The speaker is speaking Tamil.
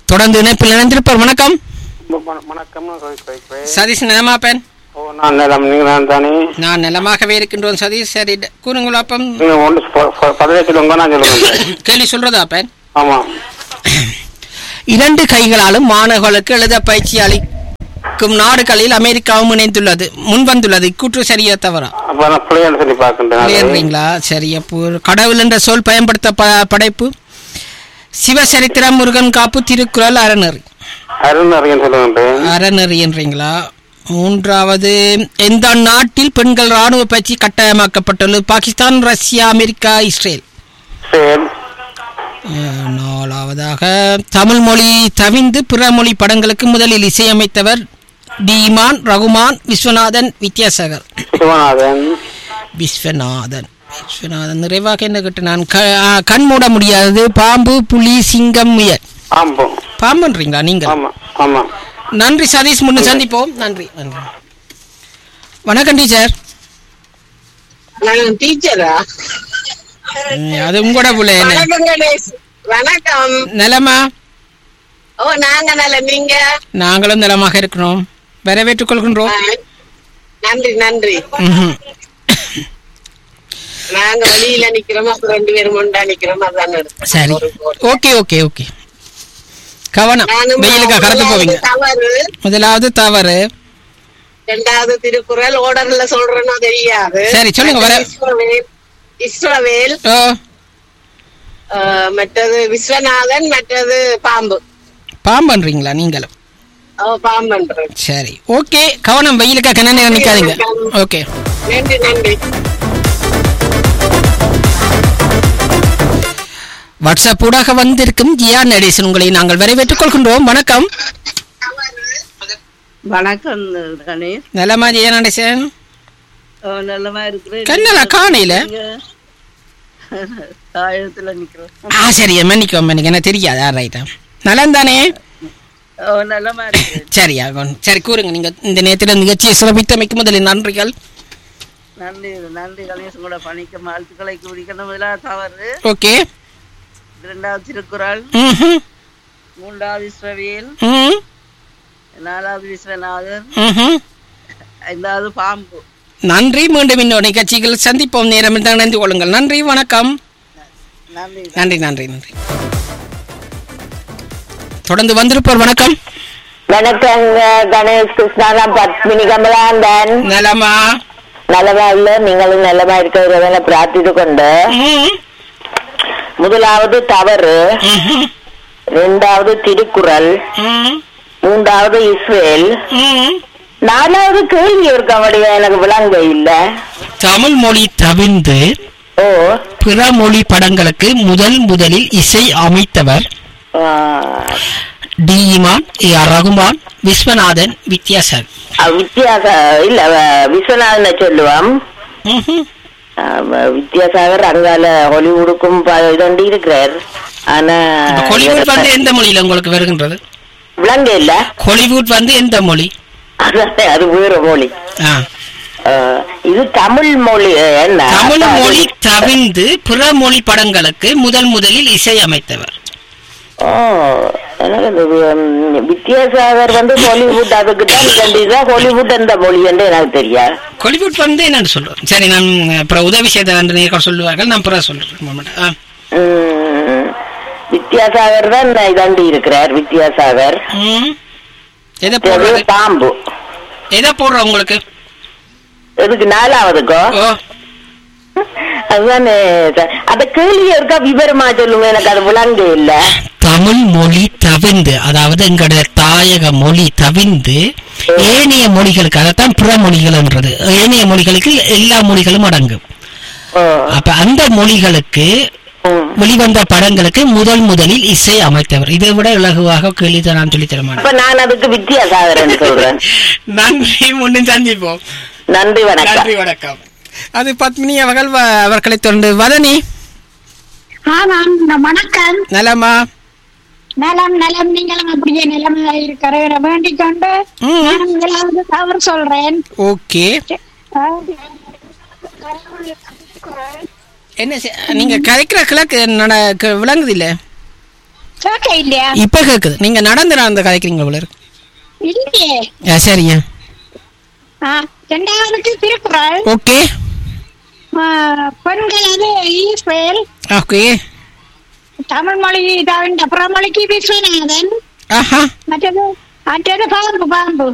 தொடர்ந்து இணைப்பில் இணைந்திருப்பார் வணக்கம் வண- வணக்கம் நான் சொல்லி கேட்கிறேன். சதீஷ் நலமா பெண் ஓ நான் நிலம் நீங்கள் நான் தானே நான் நலமாகவே இருக்கின்றோம் சதீஷ் சரி கூறுங்கள் அப்பம் நீங்கள் ஒன்று ப- ப- பதினேழு சொல்லுங்க நான் சொல்லுங்க கேள்வி சொல்றதா பெண் ஆமாம் இரண்டு கைகளாலும் மாணவர்களுக்கு எழுத பயிற்சி அளிக்கும் நாடுகளில் அமெரிக்காவும் இணைந்துள்ளது முன்வந்துள்ளது இக்கூற்று சரியா தவறா அப்போ நான் பிள்ளைன்னு சொல்லி பார்க்கின்றேன் இல்லைங்களா சரி அப்போ கடவுள் என்ற சொல் பயன்படுத்த ப- படைப்பு சிவசரித்திரம் முருகன் காப்பு திருக்குறள் அறநெறி அருணறியன் சொல்லுகின்றேன் அறநெறி என்றீங்களா மூன்றாவது எந்த நாட்டில் பெண்கள் ராணுவ பயிற்சி கட்டாயமாக்கப்பட்டுள்ளது பாகிஸ்தான் ரஷ்யா அமெரிக்கா இஸ்ரேல் சரி அஹ், நாலாவதாக தமிழ் மொழி தவிந்து பிற மொழி படங்களுக்கு முதலில் இசையமைத்தவர் டிமான் ரகுமான் விஸ்வநாதன் வித்யாசாகர் சிவநாதன் விஸ்வநாதன் விஸ்வநாதன் நிறைவாக என்ன கேட்டு நான் க ஆ, கண் மூட முடியாது பாம்பு புலி சிங்கம் முயல் ஆமாம் பாம்புன்றீங்களா நீங்கள் ஆமாம் ஆமாம் நன்றி சதீஷ் முன்னு சந்திப்போம் நன்றி நன்றி வணக்கம் டீச்சர் நான் டீச்சரா ம், அது உங்களோட புள்ள என்ன வணக்கம் கணேஷ் வணக்கம் நிலமா ஓ நாங்க நல்ல நீங்க நாங்களும் நலமாக இருக்கிறோம் வரவேற்றுக் கொள்கின்றோம் ஆ, நன்றி நன்றி ம்ஹும். நாங்க வெளியில நிக்கிறோம் அப்ப ரெண்டு பேரும் ஒண்டா நிக்கிறோம் அதான் இருக்கு. சரி ஒரு போர். ஓகே ஓகே ஓகே கவனம் நானும் வெயிலுக்கா கடந்து முதலாவது போவீங்க தவறு முதலாவது தவறு ரெண்டாவது திருக்குறள் ஓடர்ல சொல்றேனோ தெரியாது சரி, சொல்லுங்க, வர- இஸ்ரவேல் இஸ்ரவேல் ஓ ஆ, மற்றது விஸ்வநாதன் மற்றது பாம்பு பாம்புன்றீங்களா நீங்களும் ஓ பாம்புன்றது சரி ஓகே கவனம் வெயிலுக்கா கண்ண நேரம் நிக்காதீங்க ஓகே நன்றி நன்றி வாட்ஸ்அப் ஊடாக வந்திருக்கும் ஜியா நடேசன் உங்களை நாங்கள் வரவேற்றுக் கொள்கின்றோம் வணக்கம் வணக்கம் கணேஷ் நலமா ஜியா நடேசன் அஹ் நல்லமா இருக்கிறேன் கண்ணலா காணையில நீங்க தாயத்துல நிக்கிறோம் ஆ சரி மன்னிக்கோ மன்னிக்க எனக்கு தெரியாதா ரைட்டா நலம் தானே அஹ் நல்லமா இருக்கிறேன் சரியா கொ- சரி கூறுங்க நீங்க இந்த நேரத்தில் நிகழ்ச்சியை சிறப்பித்தமைக்கு முதலில் நன்றிகள் நன்றி நன்றி கணேசன் கூட பணிக்க வாழ்த்துக்களை குடிக்கணும் முதலாவது தவறு ஓகே இரண்டாவது திருக்குறள் ம்ஹும். மூன்றாவது இஸ்ரவேல் ம் நாலாவது விஸ்வநாதர் ம்ஹும். ஐந்தாவது பாம்பு நன்றி மீண்டும் இன்னொரு நிகழ்ச்சிகள் சந்திப்போம் நேரம் இருந்தால் இணைந்து கொள்ளுங்கள் நன்றி வணக்கம் நன்றி நன்றி நன்றி நன்றி தொடர்ந்து வந்திருப்போர் வணக்கம் வணக்கம் கணேஷ் கிருஷ்ணா பத்மினி கமலாந்தன் நலமா நல்லதா இல்ல நீங்களும் நல்லமா இருக்கிறத பிரார்த்தித்து கொண்டு ம், முதலாவது தவறு ம்ஹும், இரண்டாவது திருக்குறள் ம், மூன்றாவது இஸ்ரேல் ம். நாலாவது கேள்வி இருக்க முடியும் எனக்கு விளங்க இல்ல தமிழ் மொழி தவிர்ந்து ஓ பிற மொழி படங்களுக்கு முதல் முதலில் இசை அமைத்தவர் ஆ, D Imman A R Rahman Viswanathan Vidyasagar அஹ் வித்தியாச இல்ல அஹ் விஸ்வநாதனை சொல்லுவோம் ம்ஹும். அஹ் வித்யாசாகர் அங்கால ஹாலிவுடுக்கும் ப- இதொண்டி இருக்கிறார் ஆனா இப்ப ஹாலிவுட் வந்து எந்த மொழியில உங்களுக்கு வருகின்றது விளங்க இல்ல ஹாலிவுட் வந்து எந்த மொழி அது அது வேற மொழி ஆ. அஹ் இது தமிழ் மொழி என்ன தமிழ் அப்ப அது- மொழி தவிர்ந்து பிற மொழி படங்களுக்கு முதல் முதலில் இசை அமைத்தவர் ஓ, எனக்கு இந்த வி- வித்யாசாகர் வந்து ஹாலிவுட் அதுக்கு தான் கண்டிப்பா ஹாலிவுட் எந்த மொழி என்று எனக்கு தெரியாது ஹாலிவுட் வந்து என்னன்னு சொல்லுவோம் சரி நான் அப்புறம் உதவி செய்த ரெண்டு நேர்கள் சொல்லுவார்கள் நான் பிறகு சொல்றேன் moment. ஆ. உம், வித்யாசாகர் தான் இதாண்டி இருக்கிறார் வித்யாசாகர் ம். எதை அது போடுறது பாம்பு எதை போடுற உங்களுக்கு எதுக்கு நாலாவதுக்கோ ஓ அதுதானே சார். அந்த கேள்வி இருக்கா விவரமா சொல்லுங்க எனக்கு அது விளங்க இல்ல தமிழ் மொழி தவிர்ந்து அதாவது எங்களுடைய தாயக மொழி தவிர்ந்து ஏனைய மொழிகளுக்கு அதைத்தான் பிற மொழிகள்ன்றது ஏனைய மொழிகளுக்கு எல்லா மொழிகளும் அடங்கும் ஓ, அப்ப அந்த மொழிகளுக்கு ம். வெளிவந்த படங்களுக்கு முதல் முதலில் இசை அமைத்தவர் இதை விட இலகுவாக கேள்வி நான் சொல்லி தரமாட்டேன் அப்ப நான் அதுக்கு வித்யாசாகரன் சொல்றேன் நன்றி முன்னும் சந்திப்போம் நன்றி வணக்கம் நன்றி வணக்கம் அது பத்மினி அவர்கள் வ- அவர்களை தொடர்ந்து வதனி ஆமாம் ந- வணக்கம் நலமா நலம் நலம் நீங்களும் அப்படியே நிலமா இருக்கிற வேண்டிக் கொண்டு ம். நான் முதலாவது தவறு சொல்றேன் ஓகே அதாவது, என்ன செ- நீங்க கதைக்கிற கிழக்கு நட க- விளங்குது இல்ல கேட்க கேட்க இல்லையா இப்ப கேக்குது நீங்க நடந்து நடந்து கதைக்கிறீங்க போல இருக்கு இல்லையே ஆ, சரிங்க ஆ, இரண்டாவதுக்கு திருக்குறள் ஓகே ஆ, பெண்கள் அது ஈஸ்வேல் ஓகே தமிழ் மொழி தவிர்ந்த பிறமொழிக்கு விஸ்வநாதன் ஆஹா மற்றது மற்றது பாம்பு பாம்பு